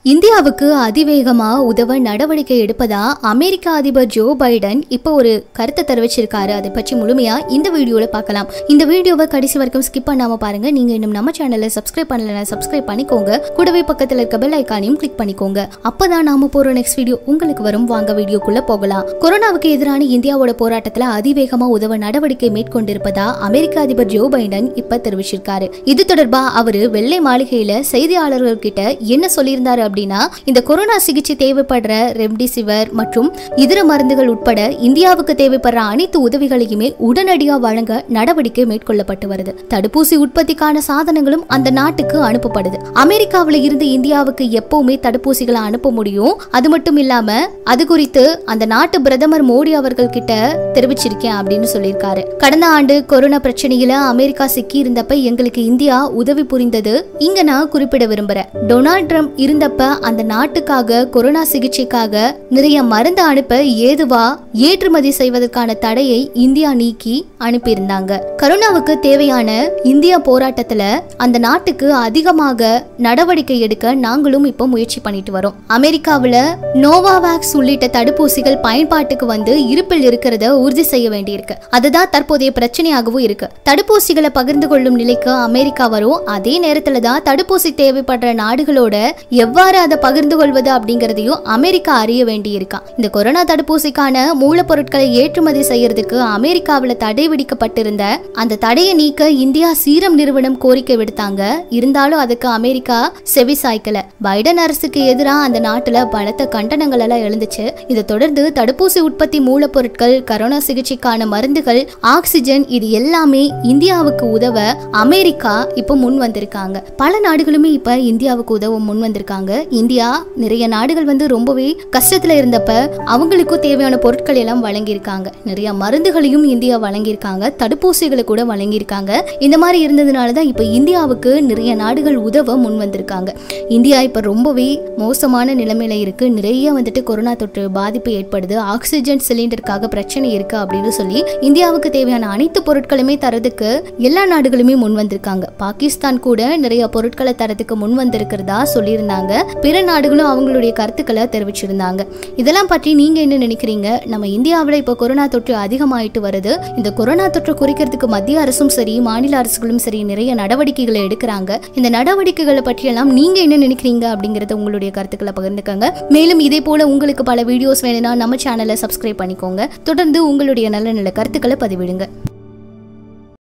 இந்தியாவுக்கு அதிவேகமா உதவ நடவடிக்கை எடுப்பதா அமெரிக்க அதிபர் ஜோ பைடன் இப்போ ஒரு கருத்தை தெரிவிச்சிருக்காரு அதை பற்றி முழுமையா இந்த வீடியோல பார்க்கலாம் இந்த வீடியோவை கடைசி வரைக்கும் ஸ்கிப் பண்ணாம பாருங்க நீங்க இன்னும் நம்ம சேனலை சப்ஸ்கிரைப் பண்ணலனா சப்ஸ்கிரைப் பண்ணிக்கோங்க கூடவே பக்கத்துல இருக்க பெல் ஐக்கானையும் கிளிக் பண்ணிக்கோங்க அப்பதான் நாம போற நெக்ஸ்ட் வீடியோ உங்களுக்கு வரும் வாங்க வீடியோக்குள்ள போகலாம் கொரோனாவுக்கு எதிரான இந்தியாவோட போராட்டத்துல அதிவேகமா உதவ நடவடிக்கை மேற்கொண்டிருப்பதா அமெரிக்க அதிபர் ஜோ பைடன் இப்ப தெரிவிச்சிருக்காரு இது தொடர்பா அவரு வெள்ளை மாளிகையில செய்தியாளர்கள் கிட்ட என்ன சொல்லியிருந்தாரு அப்படின்னா இந்த கொரோனா சிகிச்சை தேவைப்படுற ரெம்டிசிவர் மற்றும் இதர மருந்துகள் உட்பட இந்தியாவுக்கு தேவைப்படுற அனைத்து உதவிகளையுமே உடனடியா வழங்க நடவடிக்கை மேற்கொள்ளப்பட்டு வருது தடுப்பூசி உற்பத்திக்கான சாதனங்களும் அந்த நாட்டுக்கு அனுப்பப்படுது அமெரிக்காவில இருந்து இந்தியாவுக்கு எப்பவுமே தடுப்பூசிகளை அனுப்ப முடியும் அது மட்டும் இல்லாம அது குறித்து அந்த நாட்டு பிரதமர் மோடி அவர்கள் கிட்ட தெரிவிச்சிருக்கேன் அப்படின்னு சொல்லியிருக்காரு கடந்த ஆண்டு கொரோனா பிரச்சனையில அமெரிக்கா சிக்கி இருந்தப்ப எங்களுக்கு இந்தியா உதவி புரிந்தது இங்க நான் குறிப்பிட விரும்புறேன் டொனால்ட் ட்ரம்ப் இருந்தப்ப அந்த நாட்டுக்காக கொரோனா சிகிச்சைக்காக நிறைய மருந்து அனுப்ப ஏதுவா ஏற்றுமதி செய்வதற்கான தடையை இந்தியா நீக்கி அனுப்பியிருந்தாங்க கரோனாவுக்கு தேவையான இந்தியா போராட்டத்துல அந்த நாட்டுக்கு அதிகமாக நடவடிக்கை எடுக்க நாங்களும் இப்போ முயற்சி பண்ணிட்டு வரோம் அமெரிக்காவுல நோவாவேக்ஸ் உள்ளிட்ட தடுப்பூசிகள் பயன்பாட்டுக்கு வந்து இருப்பில் இருக்கிறத உறுதி செய்ய வேண்டியிருக்கு அதுதான் தற்போதைய பிரச்சனையாகவும் இருக்கு தடுப்பூசிகளை பகிர்ந்து கொள்ளும் நிலைக்கு அமெரிக்கா வரும் அதே நேரத்துல தான் தடுப்பூசி தேவைப்படுற நாடுகளோட எவ்வாறு அதை பகிர்ந்து கொள்வது அப்படிங்கறதையும் அமெரிக்கா அறிய வேண்டியிருக்கான் இந்த கொரோனா தடுப்பூசிக்கான மூலப்பொருட்களை ஏற்றுமதி செய்யறதுக்கு அமெரிக்காவில் தடை விதிக்கப்பட்டிருந்த அந்த தடையை நீக்க இந்தியா சீரம் நிறுவனம் கோரிக்கை விடுத்தாங்க இருந்தாலும் அதுக்கு அமெரிக்கா செவி சாய்க்கல பைடன் அரசுக்கு எதிராக அந்த நாட்டுல பலத்த கண்டனங்கள் எல்லாம் எழுந்துச்சு இதை தொடர்ந்து தடுப்பூசி உற்பத்தி மூலப்பொருட்கள் கரோனா சிகிச்சைக்கான மருந்துகள் ஆக்சிஜன் இது எல்லாமே இந்தியாவுக்கு உதவ அமெரிக்கா இப்போ முன் வந்திருக்காங்க பல நாடுகளுமே இப்ப இந்தியாவுக்கு உதவ முன் வந்திருக்காங்க இந்தியா நிறைய நாடுகள் வந்து ரொம்பவே கஷ்டத்துல இருந்தப்ப அவங்களுக்கும் தேவையான பொருட்கள் எல்லாம் வழங்கியிருக்காங்க நிறைய மருந்துகளையும் இந்தியா வழங்கியிருக்காங்க தடுப்பூசிகளை கூட வழங்கியிருக்காங்க இந்த மாதிரி இருந்ததுனால தான் இப்போ இந்தியாவுக்கு நிறைய நாடுகள் உதவ முன் வந்திருக்காங்க இந்தியா இப்போ ரொம்பவே மோசமான நிலைமையில இருக்கு நிறைய வந்துட்டு கொரோனா தொற்று பாதிப்பு ஏற்படுது ஆக்சிஜன் சிலிண்டருக்காக பிரச்சனை இருக்கு அப்படின்னு சொல்லி இந்தியாவுக்கு தேவையான அனைத்து பொருட்களுமே தரதுக்கு எல்லா நாடுகளுமே முன் வந்திருக்காங்க பாகிஸ்தான் கூட நிறைய பொருட்களை தரதுக்கு முன் வந்திருக்கிறதா சொல்லியிருந்தாங்க பிற நாடுகளும் அவங்களுடைய கருத்துக்களை தெரிவிச்சிருந்தாங்க இதெல்லாம் பற்றி நீங்க என்ன நினைக்கிறீங்க நம்ம இந்தியாவில் இப்போ கொரோனா தொற்று அதிகமாயிட்டு வருது இந்த கொரோனா தொற்று குறைக்கிறதுக்கு மத்திய அரசும் சரி மாநில அரசுகளும் சரி நிறைய நடவடிக்கைகளை எடுக்கிறாங்க இந்த நடவடிக்கைகளை பற்றியெல்லாம் நீங்க என்ன நினைக்கிறீங்க அப்படிங்கறத உங்களுடைய கருத்துக்களை பகிர்ந்துக்கங்க மேலும் இதே போல உங்களுக்கு பல வீடியோஸ் வேணும்னா நம்ம சேனலை சப்ஸ்கிரைப் பண்ணிக்கோங்க தொடர்ந்து உங்களுடைய நல்ல நல்ல கருத்துக்களை பதிவிடுங்க